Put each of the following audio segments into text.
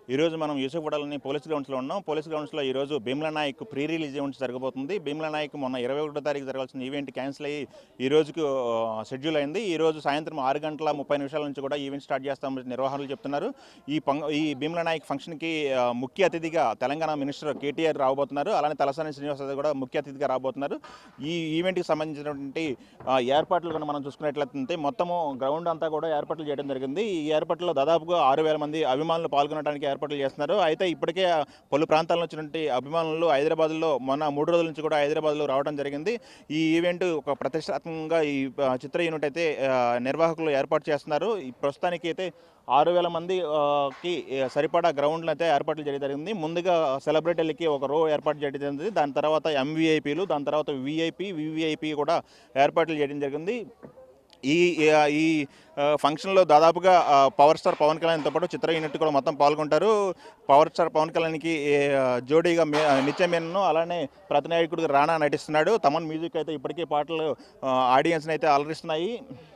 ఈరోజు మనం యూసుఫ్గూడలోని పోలీస్ గ్రౌండ్స్లో ఉన్నాం పోలీస్ గ్రౌండ్స్లో ఈరోజు Bheemla Nayak pre release event జరగబోతుంది భీమ్లా నాయక్ మొన్న ఇరవై ఒకటో తారీఖు జరగాల్సిన ఈవెంట్ క్యాన్సిల్ అయ్యి ఈ రోజుకు షెడ్యూల్ అయింది ఈ రోజు సాయంత్రం ఆరు గంటల ముప్పై నిమిషాల నుంచి కూడా ఈవెంట్ స్టార్ట్ చేస్తామని నిర్వాహకులు చెప్తున్నారు ఈ పంగ ఈ భీమ్లా నాయక్ ఫంక్షన్కి ఆ, ముఖ్య అతిథిగా తెలంగాణ మినిస్టర్ కేటీఆర్ రాబోతున్నారు అలానే తలసాని శ్రీనివాస్ యాదవ్ కూడా ముఖ్య అతిథిగా రాబోతున్నారు ఈ ఈవెంట్కి సంబంధించినటువంటి ఆ, ఏర్పాట్లు కనుక మనం చూసుకున్నట్లయితే మొత్తము గ్రౌండ్ అంతా కూడా ఏర్పాట్లు చేయడం జరిగింది ఈ ఏర్పాట్లలో దాదాపుగా ఆరు వేల మంది అభిమానులు పాల్గొనడానికి ఏర్పాట్లు చేస్తున్నారు అయితే ఇప్పటికే పలు ప్రాంతాల నుంచి ఉన్నటువంటి అభిమానులు హైదరాబాద్లో మొన్న మూడు రోజుల నుంచి కూడా హైదరాబాద్లో రావడం జరిగింది ఈ ఈవెంట్ ఒక ప్రతిష్టాత్మకంగా ఈ ఆ, చిత్ర యూనిట్ అయితే ఆ, నిర్వాహకులు ఏర్పాటు చేస్తున్నారు ఈ ప్రస్తుతానికి అయితే ఆరు వేల మంది ఆ, కి ఆ, సరిపడా గ్రౌండ్లు అయితే ఏర్పాట్లు చేయడం జరిగింది ముందుగా సెలబ్రిటీలకి ఒక రో ఏర్పాటు చేయడం జరిగింది దాని తర్వాత ఎంవీఐపీలు దాని తర్వాత విఐపి వివిఐపి కూడా ఏర్పాట్లు చేయడం జరిగింది ఈ ఈ- ఈ ఆ, ఫంక్షన్లో దాదాపుగా ఆ, పవర్ స్టార్ పవన్ కళ్యాణ్తో పాటు చిత్ర యూనిట్ కూడా మొత్తం పాల్గొంటారు పవర్ స్టార్ పవన్ కళ్యాణ్కి ఏ, ఆ, జోడీగా మే నిత్యమేనను అలానే ప్రతినాయకుడిగా రాణా నటిస్తున్నాడు తమన్ మ్యూజిక్ అయితే ఇప్పటికే పాటలు ఆడియన్స్ని అయితే అలరిస్తున్నాయి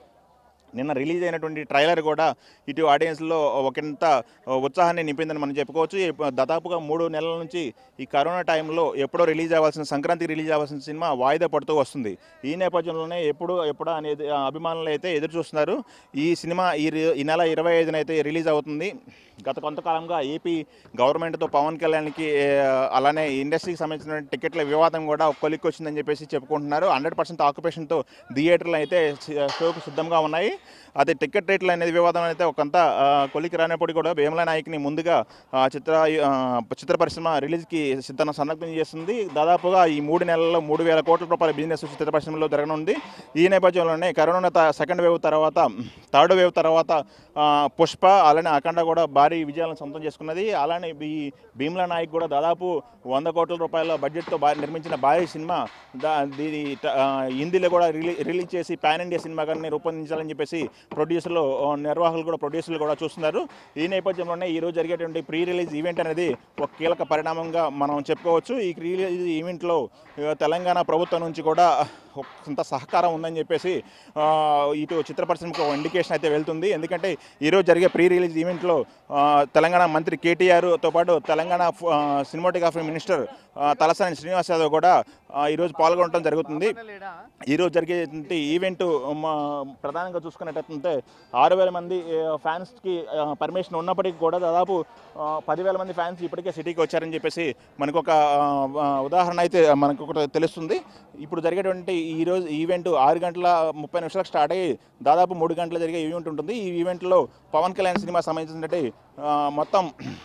నిన్న రిలీజ్ అయినటువంటి ట్రైలర్ కూడా ఇటు ఆడియన్స్లో ఒకంత ఉత్సాహాన్ని నింపిందని మనం చెప్పుకోవచ్చు ఇప్ప- దాదాపుగా మూడు నెలల నుంచి ఈ కరోనా టైంలో ఎప్పుడో రిలీజ్ అవ్వాల్సిన సంక్రాంతికి రిలీజ్ అవ్వాల్సిన సినిమా వాయిదా పడుతూ వస్తుంది ఈ నేపథ్యంలోనే ఎప్పుడు ఎప్పుడా అనేది ఆ, అభిమానులు అయితే ఎదురు చూస్తున్నారు ఈ సినిమా ఈ రి- ఈ నెల ఇరవై ఐదున అయితే రిలీజ్ అవుతుంది గత కొంతకాలంగా ఏపీ గవర్నమెంట్తో పవన్ కళ్యాణ్కి ఏ, అలానే ఇండస్ట్రీకి సంబంధించిన టికెట్ల వివాదం కూడా ఒక కొలిక్కి వచ్చిందని చెప్పేసి చెప్పుకుంటున్నారు హండ్రెడ్ పర్సెంట్ ఆక్యుపేషన్తో థియేటర్లు అయితే సి- షోకు సిద్ధంగా ఉన్నాయి అదే టికెట్ రేట్లు అనేది వివాదం అయితే ఒకంత ఆ, కొలికి రానప్పటికీ కూడా భీమలా నాయక్ని ముందుగా ఆ, చిత్ర ఆ, చిత్ర పరిశ్రమ రిలీజ్కి సిద్ధన సన్నద్ధం చేస్తుంది దాదాపుగా ఈ మూడు నెలల్లో మూడు వేల కోట్ల రూపాయల బిజినెస్ చిత్ర పరిశ్రమలో జరగనుంది ఈ నేపథ్యంలోనే కరోనా త- సెకండ్ వేవ్ తర్వాత థర్డ్ వేవ్ తర్వాత ఆ, పుష్ప అలానే అఖండ కూడా భారీ విజయాలను సొంతం చేసుకున్నది అలానే ఈ భీమ్లా నాయక్ కూడా దాదాపు వంద కోట్ల రూపాయల బడ్జెట్తో భారీ నిర్మించిన భారీ సినిమా దా దీని ట- ఆ, హిందీలో కూడా రిలీ రిలీజ్ చేసి పాన్ ఇండియా సినిమా కానీ రూపొందించాలని చెప్పేసి ప్రొడ్యూసర్లు ఆ, నిర్వాహకులు కూడా ప్రొడ్యూసర్లు కూడా చూస్తున్నారు ఈ నేపథ్యంలోనే ఈ రోజు జరిగేటువంటి ప్రీ రిలీజ్ ఈవెంట్ అనేది ఒక కీలక పరిణామంగా మనం చెప్పుకోవచ్చు ఈ ప్రీ రిలీజ్ ఈవెంట్లో ఆ, తెలంగాణ ప్రభుత్వం నుంచి కూడా ఒక కొంత సహకారం ఉందని చెప్పేసి ఆ, ఇటు చిత్ర పరిశ్రమకు ఒక ఇండికేషన్ అయితే వెళ్తుంది ఎందుకంటే ఈరోజు జరిగే ప్రీ రిలీజ్ ఈవెంట్లో ఆ, తెలంగాణ మంత్రి కేటీఆర్తో పాటు తెలంగాణ ఫ్- ఆ, సినిమాటోగ్రఫీ మినిస్టర్ ఆ, తలసాని శ్రీనివాస్ యాదవ్ కూడా ఆ, ఈరోజు పాల్గొనడం జరుగుతుంది ఈరోజు జరిగేటువంటి ఈవెంట్ మా ప్రధానంగా చూసుకున్నట్టయితే ఆరు వేల మంది ఆ, ఫ్యాన్స్కి ఆ, పర్మిషన్ ఉన్నప్పటికీ కూడా దాదాపు ఆ, పదివేల మంది ఫ్యాన్స్ ఇప్పటికే సిటీకి వచ్చారని చెప్పేసి మనకు ఒక ఆ, ఆ, ఉదాహరణ అయితే మనకు ఒకటి తెలుస్తుంది ఇప్పుడు జరిగేటువంటి ఈరోజు ఈవెంట్ ఆరు గంటల ముప్పై నిమిషాలకు స్టార్ట్ అయ్యి దాదాపు మూడు గంటలు జరిగే ఈవెంట్ ఉంటుంది ఈ ఈవెంట్లో పవన్ కళ్యాణ్ సినిమా సంబంధించినటువంటి ఆ, మొత్తం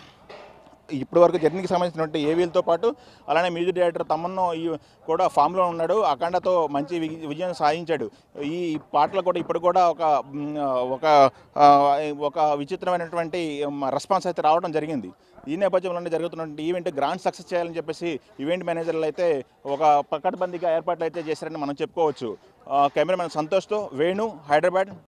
ఇప్పటి వరకు జర్నీకి సంబంధించినటువంటి ఏవీలతో పాటు అలానే మ్యూజిక్ డైరెక్టర్ తమన్ను ఈ కూడా ఫామ్లో ఉన్నాడు అఖండతో మంచి వి- విజయం సాధించాడు ఈ పాటలు కూడా ఇప్పుడు కూడా ఒక మ్, ఒక ఆ, ఒక విచిత్రమైనటువంటి రెస్పాన్స్ అయితే రావడం జరిగింది ఈ నేపథ్యంలోనే జరుగుతున్నటువంటి ఈవెంట్ గ్రాండ్ సక్సెస్ చేయాలని చెప్పేసి ఈవెంట్ మేనేజర్లు అయితే ఒక పకడ్బందీగా ఏర్పాట్లు అయితే చేశారని మనం చెప్పుకోవచ్చు ఆ, కెమెరామెన్ సంతోష్తో వేణు హైదరాబాద్